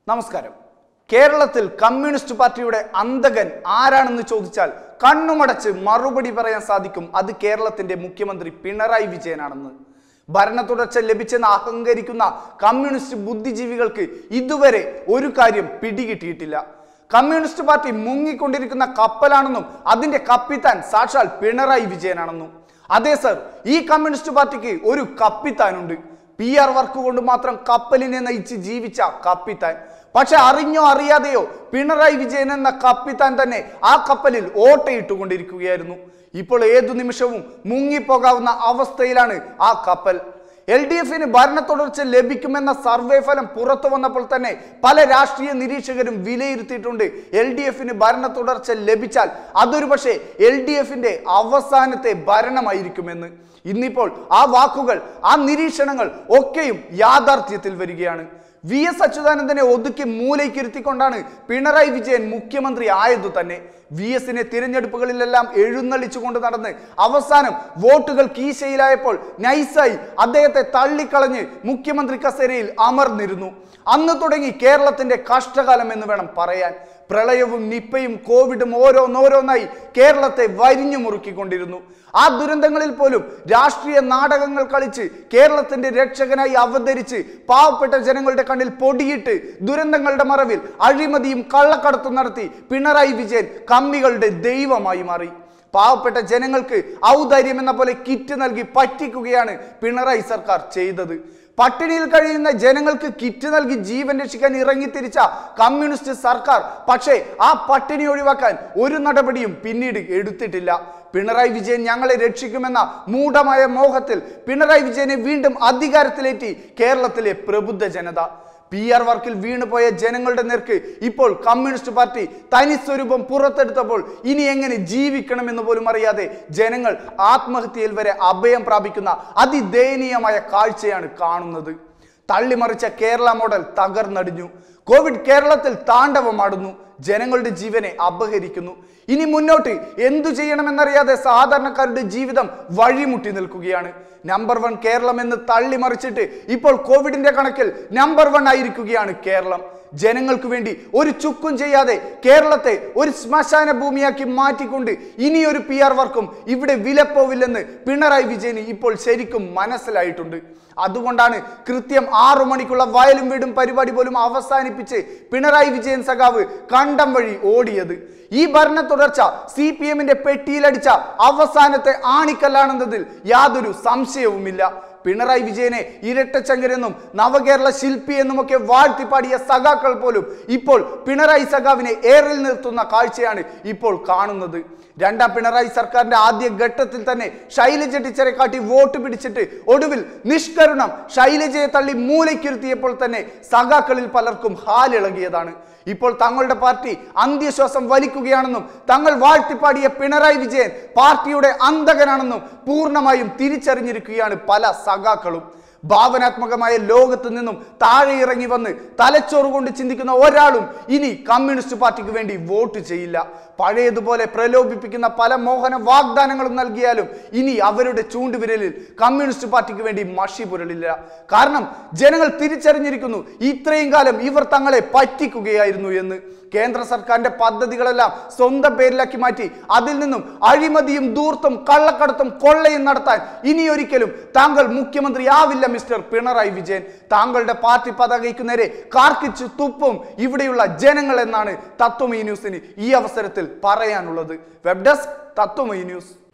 നമസ്കാരം കേരളത്തിൽ കമ്മ്യൂണിസ്റ്റ് പാർട്ടിയുടെ അന്തകൻ ആരാണെന്ന് ചോദിച്ചാൽ കണ്ണുമടച്ച് മറുപടി പറയാൻ സാധിക്കും അത് കേരളത്തിന്റെ മുഖ്യമന്ത്രി പിണറായി വിജയനാണെന്ന് ഭരണ തുടർച്ച ലഭിച്ചെന്ന് അഹങ്കരിക്കുന്ന കമ്മ്യൂണിസ്റ്റ് ബുദ്ധിജീവികൾക്ക് ഇതുവരെ ഒരു കാര്യം പിടികിട്ടിയിട്ടില്ല കമ്മ്യൂണിസ്റ്റ് പാർട്ടി മുങ്ങിക്കൊണ്ടിരിക്കുന്ന കപ്പലാണെന്നും അതിന്റെ കപ്പിത്താൻ സാക്ഷാൽ പിണറായി വിജയനാണെന്നും അതെ സർ ഈ കമ്മ്യൂണിസ്റ്റ് പാർട്ടിക്ക് ഒരു കപ്പിത്താനുണ്ട് പി ആർ വർക്ക് കൊണ്ട് മാത്രം കപ്പലിനെ നയിച്ച് ജീവിച്ച കപ്പിത്താൻ പക്ഷെ അറിഞ്ഞോ അറിയാതെയോ പിണറായി വിജയൻ എന്ന കപ്പിത്താൻ തന്നെ ആ കപ്പലിൽ ഓട്ടയിട്ടുകൊണ്ടിരിക്കുകയായിരുന്നു ഇപ്പോൾ ഏതു നിമിഷവും മുങ്ങിപ്പോകാവുന്ന അവസ്ഥയിലാണ് ആ കപ്പൽ എൽ ഡി എഫിന് ഭരണ തുടർച്ച ലഭിക്കുമെന്ന സർവേ ഫലം പുറത്തു വന്നപ്പോൾ തന്നെ പല രാഷ്ട്രീയ നിരീക്ഷകരും വിലയിരുത്തിയിട്ടുണ്ട് എൽ ഡി എഫിന് ഭരണ തുടർച്ച ലഭിച്ചാൽ അതൊരു പക്ഷേ എൽ ഡി എഫിന്റെ അവസാനത്തെ ഭരണമായിരിക്കുമെന്ന് ഇന്നിപ്പോൾ ആ വാക്കുകൾ ആ നിരീക്ഷണങ്ങൾ ഒക്കെയും യാഥാർത്ഥ്യത്തിൽ വരികയാണ് വി എസ് അച്യുതാനന്ദനെ ഒതുക്കി മൂലയ്ക്കിരുത്തിക്കൊണ്ടാണ് പിണറായി വിജയൻ മുഖ്യമന്ത്രി ആയതു തന്നെ വി എസിനെ തിരഞ്ഞെടുപ്പുകളിലെല്ലാം എഴുന്നള്ളിച്ചുകൊണ്ട് നടന്ന് അവസാനം വോട്ടുകൾ കീശയിലായപ്പോൾ നൈസായി അദ്ദേഹത്തെ തള്ളിക്കളഞ്ഞ് മുഖ്യമന്ത്രി കസേരയിൽ അമർന്നിരുന്നു അന്ന് തുടങ്ങി കേരളത്തിന്റെ കഷ്ടകാലം എന്ന് വേണം പറയാൻ പ്രളയവും നിപ്പയും കോവിഡും ഓരോന്നോരോന്നായി കേരളത്തെ വരിഞ്ഞു മുറുക്കിക്കൊണ്ടിരുന്നു ആ ദുരന്തങ്ങളിൽ പോലും രാഷ്ട്രീയ നാടകങ്ങൾ കളിച്ച് കേരളത്തിന്റെ രക്ഷകനായി അവതരിച്ച് പാവപ്പെട്ട ജനങ്ങളുടെ കണ്ണിൽ പൊടിയിട്ട് ദുരന്തങ്ങളുടെ മറവിൽ അഴിമതിയും കള്ളക്കടത്തും നടത്തി പിണറായി വിജയൻ കമ്മികളുടെ ദൈവമായി മാറി പാവപ്പെട്ട ജനങ്ങൾക്ക് ഔദാര്യം എന്ന പോലെ കിറ്റ് നൽകി പറ്റിക്കുകയാണ് പിണറായി സർക്കാർ ചെയ്തത് പട്ടിണിയിൽ കഴിയുന്ന ജനങ്ങൾക്ക് കിറ്റ് നൽകി ജീവൻ രക്ഷിക്കാൻ ഇറങ്ങിത്തിരിച്ച കമ്മ്യൂണിസ്റ്റ് സർക്കാർ പക്ഷേ ആ പട്ടിണി ഒഴിവാക്കാൻ ഒരു നടപടിയും പിന്നീട് എടുത്തിട്ടില്ല പിണറായി വിജയൻ ഞങ്ങളെ രക്ഷിക്കുമെന്ന മൂഢമായ മോഹത്തിൽ പിണറായി വിജയനെ വീണ്ടും അധികാരത്തിലേറ്റി കേരളത്തിലെ പ്രബുദ്ധ ജനത പി ആർ വർക്കിൽ വീണുപോയ ജനങ്ങളുടെ നേർക്ക് ഇപ്പോൾ കമ്മ്യൂണിസ്റ്റ് പാർട്ടി തനി സ്വരൂപം പുറത്തെടുത്തപ്പോൾ ഇനി എങ്ങനെ ജീവിക്കണമെന്ന് പോലും അറിയാതെ ജനങ്ങൾ ആത്മഹത്യയിൽ വരെ അഭയം പ്രാപിക്കുന്ന അതിദയനീയമായ കാഴ്ചയാണ് കാണുന്നത് തള്ളിമറിച്ച കേരള മോഡൽ തകർന്നടിഞ്ഞു കോവിഡ് കേരളത്തിൽ താണ്ഡവമാടുന്നു ജനങ്ങളുടെ ജീവനെ അപഹരിക്കുന്നു ഇനി മുന്നോട്ട് എന്തു ചെയ്യണമെന്നറിയാതെ സാധാരണക്കാരുടെ ജീവിതം വഴിമുട്ടി നിൽക്കുകയാണ് നമ്പർ വൺ കേരളം എന്ന് തള്ളിമറിച്ചിട്ട് ഇപ്പോൾ കോവിഡിന്റെ കണക്കിൽ നമ്പർ വൺ ആയിരിക്കുകയാണ് കേരളം ജനങ്ങൾക്ക് വേണ്ടി ഒരു ചുക്കും ചെയ്യാതെ കേരളത്തെ ഒരു ശ്മശാന ഭൂമിയാക്കി മാറ്റിക്കൊണ്ട് ഇനിയൊരു പി ആർ വർക്കും ഇവിടെ വിലപ്പോവില്ലെന്ന് പിണറായി വിജയന് ഇപ്പോൾ ശരിക്കും മനസ്സിലായിട്ടുണ്ട് അതുകൊണ്ടാണ് കൃത്യം ആറു മണിക്കുള്ള വയലും വീടും പരിപാടി പോലും അവസാനിപ്പിച്ച് പിണറായി വിജയൻ സഖാവ് കണ്ടം വഴി ഓടിയത് ഈ ഭരണ തുടർച്ച സി പി എമ്മിന്റെ പെട്ടിയിലടിച്ച അവസാനത്തെ ആണിക്കല്ലാണെന്നതിൽ യാതൊരു സംശയവുമില്ല പിണറായി വിജയനെ ഇരട്ടച്ചങ്കരെന്നും നവകേരള ശില്പി എന്നുമൊക്കെ വാഴ്ത്തിപ്പാടിയ സഖാക്കൾ പോലും ഇപ്പോൾ പിണറായി സഖാവിനെ ഏറിൽ നിർത്തുന്ന കാഴ്ചയാണ് ഇപ്പോൾ കാണുന്നത് രണ്ടാം പിണറായി സർക്കാരിന്റെ ആദ്യ ഘട്ടത്തിൽ തന്നെ ശൈലജ ടീച്ചറെ കാട്ടി വോട്ട് പിടിച്ചിട്ട് ഒടുവിൽ നിഷ്കരുണം ശൈലജയെ തള്ളി മൂലയ്ക്കിരുത്തിയപ്പോൾ തന്നെ സഖാക്കളിൽ പലർക്കും ഹാലിളകിയതാണ് ഇപ്പോൾ തങ്ങളുടെ പാർട്ടി അന്ത്യശ്വാസം വലിക്കുകയാണെന്നും തങ്ങൾ വാഴ്ത്തിപ്പാടിയ പിണറായി വിജയൻ പാർട്ടിയുടെ അന്തകനാണെന്നും പൂർണ്ണമായും തിരിച്ചറിഞ്ഞിരിക്കുകയാണ് പല സഖാക്കളും ഭാവനാത്മകമായ ലോകത്ത് നിന്നും താഴെ ഇറങ്ങി വന്ന് തലച്ചോറ് കൊണ്ട് ചിന്തിക്കുന്ന ഒരാളും ഇനി കമ്മ്യൂണിസ്റ്റ് പാർട്ടിക്ക് വേണ്ടി വോട്ട് ചെയ്യില്ല പഴയതുപോലെ പ്രലോഭിപ്പിക്കുന്ന പല മോഹന വാഗ്ദാനങ്ങളും നൽകിയാലും ഇനി അവരുടെ ചൂണ്ടുവിരലിൽ കമ്മ്യൂണിസ്റ്റ് പാർട്ടിക്ക് വേണ്ടി മഷി പുരളില്ല കാരണം ജനങ്ങൾ തിരിച്ചറിഞ്ഞിരിക്കുന്നു ഇത്രയും കാലം ഇവർ തങ്ങളെ പറ്റിക്കുകയായിരുന്നു എന്ന് കേന്ദ്ര സർക്കാരിന്റെ പദ്ധതികളെല്ലാം സ്വന്തം പേരിലാക്കി മാറ്റി അതിൽ നിന്നും അഴിമതിയും ദൂർത്തും കള്ളക്കടത്തും കൊള്ളയും നടത്താൻ ഇനിയൊരിക്കലും താങ്കൾ മുഖ്യമന്ത്രി ആവില്ല മിസ്റ്റർ പിണറായി വിജയൻ താങ്കളുടെ പാർട്ടി പതാകയ്ക്ക് നേരെ കാർക്കിച്ചു തുപ്പും ഇവിടെയുള്ള ജനങ്ങൾ എന്നാണ് തത്വമയി ന്യൂസിന് ഈ അവസരത്തിൽ പറയാനുള്ളത് വെബ് ഡെസ്ക് തത്വമയി ന്യൂസ്